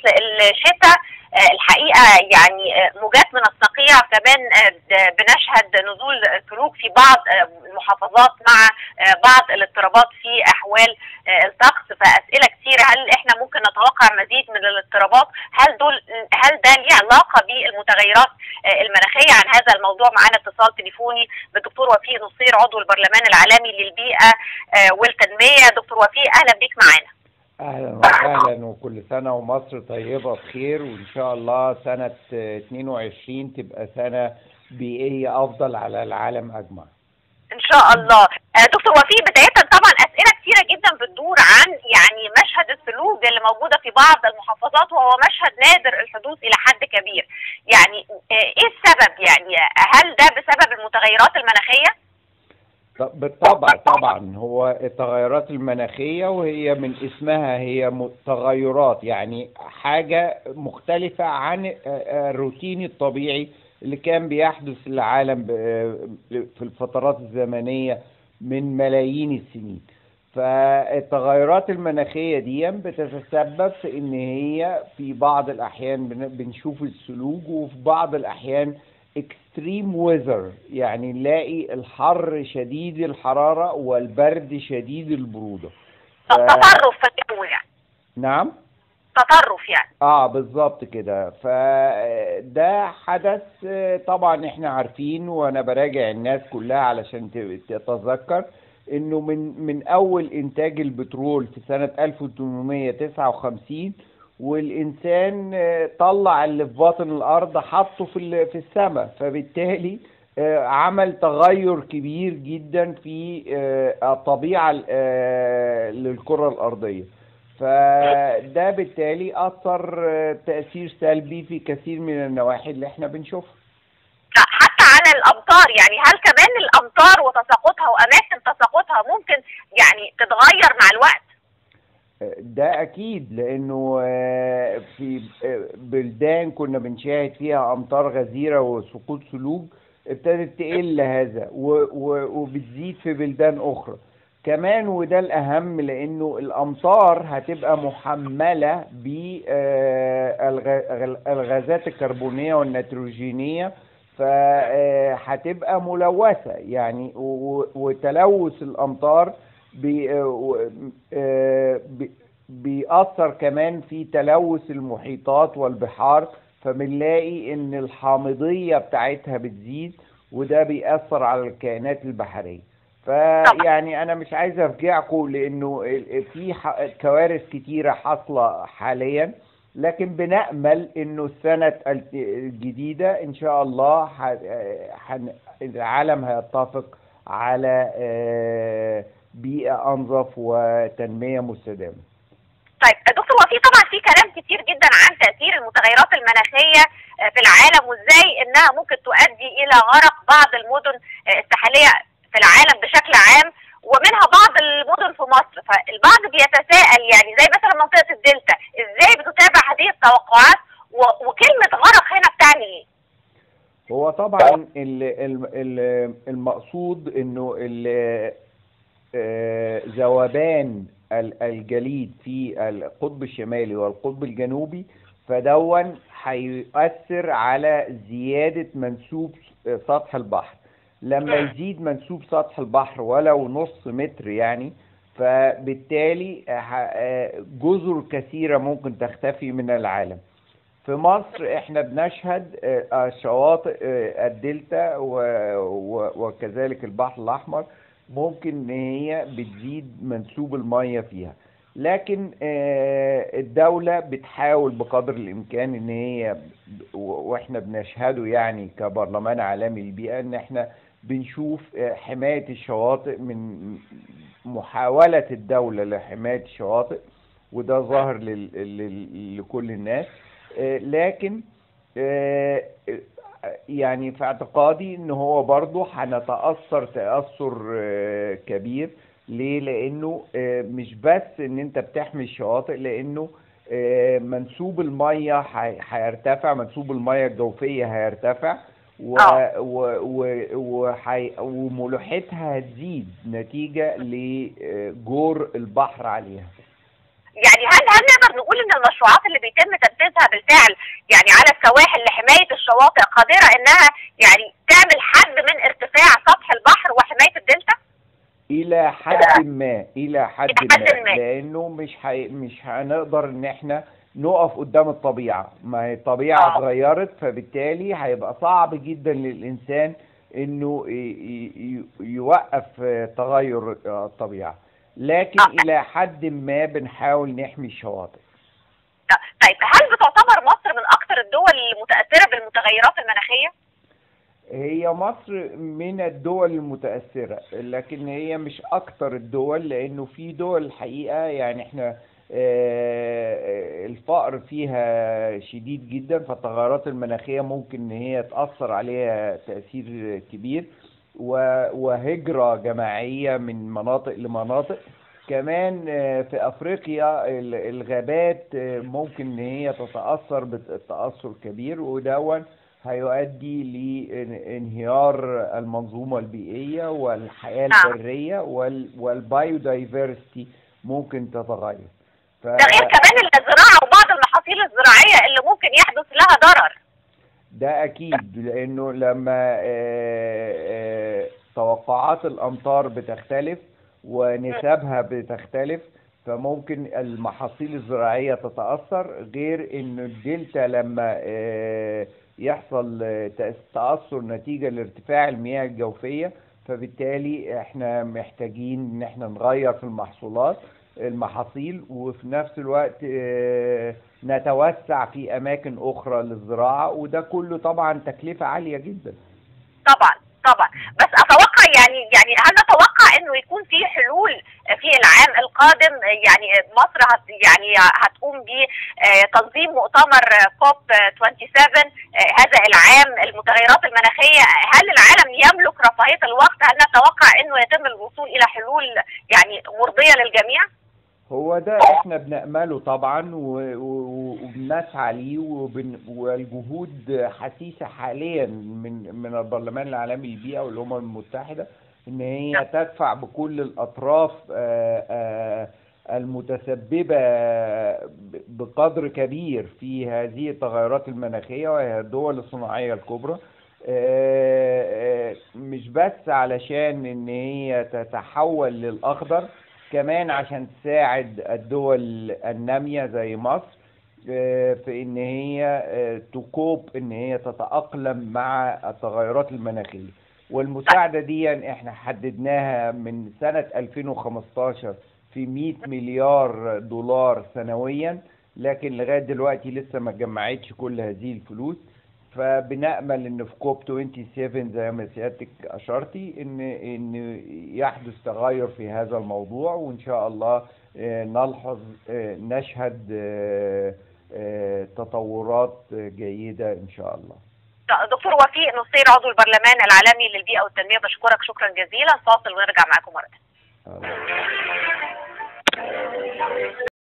فصل الشتاء الحقيقه يعني موجات من الصقيع كمان بنشهد نزول سلوك في بعض المحافظات مع بعض الاضطرابات في احوال الطقس فاسئله كثيره هل احنا ممكن نتوقع مزيد من الاضطرابات هل دول هل ده ليه علاقه بالمتغيرات المناخيه عن هذا الموضوع معانا اتصال تليفوني بالدكتور وفيق نصير عضو البرلمان العالمي للبيئه والتنميه دكتور وفيق اهلا بيك معانا اهلا وسهلا وكل سنه ومصر طيبه بخير وان شاء الله سنه 22 تبقى سنه بيئيه افضل على العالم اجمع ان شاء الله دكتور وفيق بدايه طبعا اسئله كثيره جدا بتدور عن يعني مشهد الثلوج اللي موجوده في بعض المحافظات وهو مشهد نادر الحدوث الى حد كبير يعني ايه السبب يعني هل ده بسبب المتغيرات المناخيه بالطبع طبعا هو التغيرات المناخية وهي من اسمها هي تغيرات يعني حاجة مختلفة عن الروتين الطبيعي اللي كان بيحدث العالم في الفترات الزمنية من ملايين السنين فالتغيرات المناخية دي بتتسبب في ان هي في بعض الاحيان بنشوف الثلوج وفي بعض الاحيان اكستريم ويذر يعني نلاقي الحر شديد الحرارة والبرد شديد البرودة ف... تطرف في الجو يعني نعم تطرف يعني اه بالظبط كده فده حدث طبعا احنا عارفين وانا براجع الناس كلها علشان تتذكر انه من من اول انتاج البترول في سنة 1859 والانسان طلع اللي في باطن الارض حطه في في السماء فبالتالي عمل تغير كبير جدا في الطبيعه للكره الارضيه فده بالتالي اثر تاثير سلبي في كثير من النواحي اللي احنا بنشوفها حتى على الامطار يعني هل كمان الامطار وتساقطها واماكن تساقطها ممكن يعني تتغير مع الوقت ده اكيد لانه في بلدان كنا بنشاهد فيها امطار غزيره وسقوط ثلوج ابتدت تقل هذا وبتزيد في بلدان اخرى كمان وده الاهم لانه الامطار هتبقى محمله بالغازات الكربونيه والنيتروجينيه فهتبقى ملوثه يعني وتلوث الامطار بي بيأثر كمان في تلوث المحيطات والبحار فبنلاقي ان الحامضية بتاعتها بتزيد وده بيأثر على الكائنات البحرية فيعني انا مش عايز ارجعكم لانه في كوارث كتيرة حاصلة حاليا لكن بنأمل انه السنة الجديدة ان شاء الله العالم هيتفق على بيئة أنظف وتنمية مستدامة. طيب دكتور وفي طبعا في كلام كتير جدا عن تأثير المتغيرات المناخية في العالم وازاي انها ممكن تؤدي الى غرق بعض المدن الساحلية في العالم بشكل عام ومنها بعض المدن في مصر فالبعض بيتساءل يعني زي مثلا منطقة الدلتا ازاي بتتابع هذه التوقعات وكلمة غرق هنا بتعني ايه؟ هو طبعا المقصود انه ذوبان الجليد في القطب الشمالي والقطب الجنوبي فدون هيؤثر على زيادة منسوب سطح البحر لما يزيد منسوب سطح البحر ولو نص متر يعني فبالتالي جزر كثيرة ممكن تختفي من العالم في مصر احنا بنشهد شواطئ الدلتا وكذلك البحر الأحمر ممكن ان هي بتزيد منسوب المية فيها لكن الدولة بتحاول بقدر الامكان ان هي واحنا بنشهده يعني كبرلمان عالمي للبيئة ان احنا بنشوف حماية الشواطئ من محاولة الدولة لحماية الشواطئ وده ظاهر لكل الناس لكن يعني في اعتقادي ان هو برضه هنتاثر تاثر كبير ليه لانه مش بس ان انت بتحمي الشواطئ لانه منسوب الميه هيرتفع منسوب الميه الجوفيه هيرتفع و و و وملوحتها هتزيد نتيجه لجور البحر عليها يعني هل هل نقدر نقول ان المشروعات اللي بيتم تنفيذها بالفعل يعني على السواحل لحمايه الشواطئ قادره انها يعني تعمل حد من ارتفاع سطح البحر وحمايه الدلتا؟ الى حد ما الى حد, إلى حد ما ما. لانه مش حي... مش هنقدر ان احنا نقف قدام الطبيعه ما هي الطبيعه آه. اتغيرت فبالتالي هيبقى صعب جدا للانسان انه ي... ي... يوقف آه، تغير آه، الطبيعه لكن آه. الى حد ما بنحاول نحمي الشواطئ طيب هل بتعتبر مصر من اكثر الدول المتاثره بالمتغيرات المناخيه؟ هي مصر من الدول المتأثرة لكن هي مش أكتر الدول لأنه في دول الحقيقة يعني احنا آه، الفقر فيها شديد جدا فالتغيرات المناخية ممكن إن هي تأثر عليها تأثير كبير و- وهجرة جماعية من مناطق لمناطق كمان آه، في أفريقيا ال- الغابات آه، ممكن إن هي تتأثر بتأثر كبير ودون هيؤدي لانهيار المنظومة البيئية والحياة نعم. البرية وال والبايودايفرستي ممكن تتغير ف... ده غير كمان الزراعه وبعض المحاصيل الزراعيه اللي ممكن يحدث لها ضرر. ده أكيد لأنه لما آه، آه، توقعات الأمطار بتختلف ونسبها بتختلف فممكن المحاصيل الزراعية تتأثر غير إن الدلتا لما آه، يحصل آه، تأس- تأثر نتيجة لارتفاع المياه الجوفية فبالتالي احنا محتاجين ان احنا نغير في المحصولات المحاصيل وفي نفس الوقت آه، نتوسع في اماكن اخرى للزراعة وده كله طبعا تكلفة عالية جدا طبعا طبعا بس اتوقع يعني يعني هل نتوقع انه يكون في حلول في العام القادم يعني مصر هت يعني هتقوم بتنظيم مؤتمر كوب 27 هذا العام المتغيرات المناخيه هل العالم يملك رفاهيه الوقت هل نتوقع انه يتم الوصول الى حلول يعني مرضيه للجميع؟ هو ده احنا بنأمله طبعا و- و- وبنسعى ليه وبن- والجهود حثيثة حاليا من من البرلمان العالمي للبيئة والأمم المتحدة إن هي تدفع بكل الأطراف آه، آه، المتسببة ب- بقدر كبير في هذه التغيرات المناخية وهي الدول الصناعية الكبرى آه، آه، مش بس علشان إن هي تتحول للأخضر كمان عشان تساعد الدول النامية زي مصر آه، في ان هي آه، تكوب ان هي تتأقلم مع التغيرات المناخية والمساعدة دي احنا حددناها من سنة 2015 في 100 مليار دولار سنويا لكن لغاية دلوقتي لسه ما جمعتش كل هذه الفلوس فبنأمل ان في كوب 27 زي ما سيادتك اشرتي ان ان يحدث تغير في هذا الموضوع وان شاء الله آه، نلحظ آه، نشهد آه، آه، تطورات جيدة ان شاء الله دكتور وفيق نصير عضو البرلمان العالمي للبيئه والتنميه بشكرك شكرا جزيلا فاصل ونرجع معاكم مره آه.